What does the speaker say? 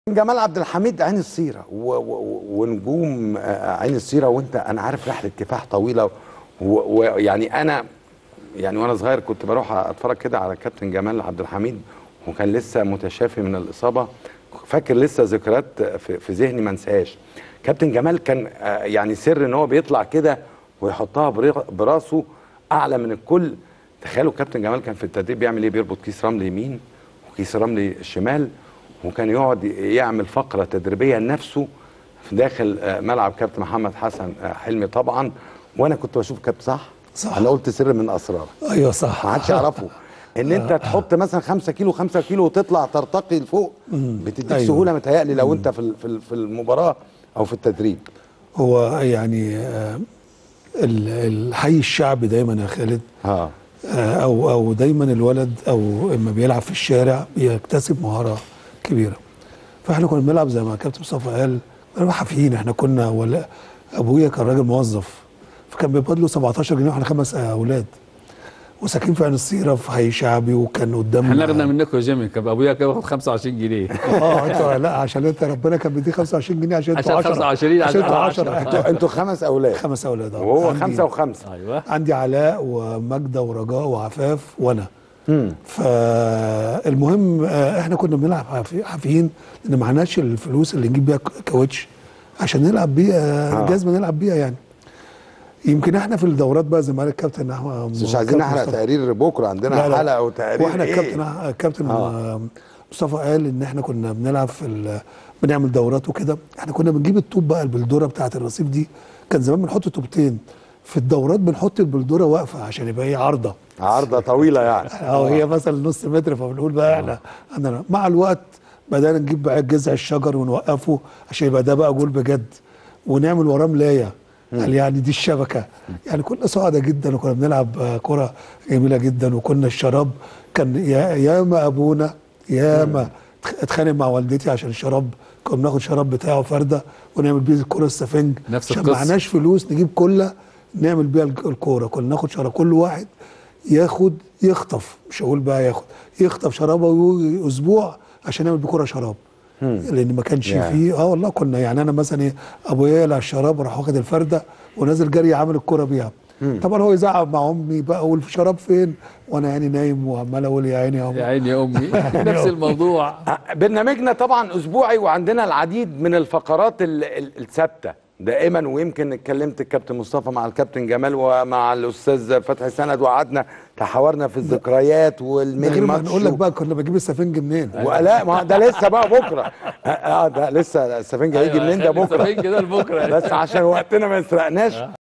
جمال عبد الحميد عين السيره و- و- ونجوم آه، عين السيره وانت انا عارف رحله كفاح طويله ويعني انا يعني وانا صغير كنت بروح اتفرج كده على كابتن جمال عبد الحميد وكان لسه متشافي من الاصابه فاكر لسه ذكريات في, في ذهني ما انساهاش كابتن جمال كان آه، يعني سر ان هو بيطلع كده ويحطها بري- براسه اعلى من الكل تخيلوا كابتن جمال كان في التدريب بيعمل ايه بيربط كيس رمل يمين وكيس رمل شمال وكان يقعد يعمل فقره تدريبيه لنفسه في داخل آه، ملعب كابتن محمد حسن آه، حلمي طبعا وانا كنت بشوف كابتن صح صح. انا قلت سر من اسرار ايوه صح ما حدش يعرفه ان انت تحط مثلا 5 كيلو 5 كيلو وتطلع ترتقي لفوق بتديك أيوة. سهوله متهيألي لو انت في ال- في ال- في المباراه او في التدريب هو يعني آه، ال- الحي الشعبي دايما يا خالد اه آه، او او دايما الولد او اما بيلعب في الشارع بيكتسب مهاره كبيره فاحنا كنا بنلعب زي ما كابتن مصطفى قال كنا حافيين احنا كنا ولا ابويا كان راجل موظف فكان بيقبض له 17 جنيه واحنا خمس اولاد وساكنين في عين السيره في حي شعبي وكان قدام احنا اغنى منكم يا جيمي كان ابويا كان بياخد 25 جنيه اه انتوا لا عشان انت ربنا كان بيديك 25 جنيه عشان انتوا عشان 10 25 عشان انتوا عشان 10 انتوا انتوا خمس اولاد خمس اولاد اه وهو عندي- خمسه وخمسه ايوه عندي علاء وماجده ورجاء وعفاف وانا فالمهم آه، احنا كنا بنلعب حافي- حافيين لان معناش الفلوس اللي نجيب بيها ك- كاوتش عشان نلعب بيها آه. جزمه نلعب بيها يعني يمكن احنا في الدورات بقى زي ما قال الكابتن احمد بس مش عايزين نحرق تقرير بكره عندنا لا لا. حلقه وتقرير واحنا إيه؟ الكابتن الكابتن آه. آه. مصطفى قال ان احنا كنا بنلعب في ال- بنعمل دورات وكده احنا كنا بنجيب الطوب بقى البلدوره بتاعه الرصيف دي كان زمان بنحط طوبتين في الدورات بنحط البلدوره واقفه عشان يبقى هي عارضه عرضه طويله يعني او هي مثلا نص متر فبنقول بقى احنا عندنا مع الوقت بدانا نجيب بقى جذع الشجر ونوقفه عشان يبقى ده بقى جول بجد ونعمل وراه ملايه قال يعني دي الشبكه يعني كنا سعداء جدا وكنا بنلعب آه، كره جميله جدا وكنا الشراب كان يا ياما ابونا ياما اتخانق مع والدتي عشان الشراب كنا بناخد شراب بتاعه فرده ونعمل بيه الكره السفنج نفس عشان القصة. معناش فلوس نجيب كله نعمل بيها الك- الكوره كنا ناخد شراب كل واحد ياخد يخطف مش هقول بقى ياخد يخطف شرابه وي- اسبوع عشان نعمل بيه كوره شراب لان ما كانش يعني. فيه اه والله كنا يعني انا مثلا ايه ابويا يقلع الشراب وراح واخد الفرده ونازل جري عامل الكوره بيها طبعا هو يزعق مع امي بقى والشراب فين وانا يعني نايم وعمال اقول يا عيني يا يا امي عيني يا امي نفس الموضوع آه، برنامجنا طبعا اسبوعي وعندنا العديد من الفقرات ال- ال- الثابته دائما ويمكن اتكلمت الكابتن مصطفى مع الكابتن جمال ومع الاستاذ فتحي سند وقعدنا تحاورنا في الذكريات ده والميني غير ما ماتش هنقول لك و- بقى كنا بجيب السفنج منين ولا ما ده لسه بقى بكره اه آه، ده لسه السفنجه هيجي منين ده بكره فين كده لبكره بس عشان وقتنا ما يسرقناش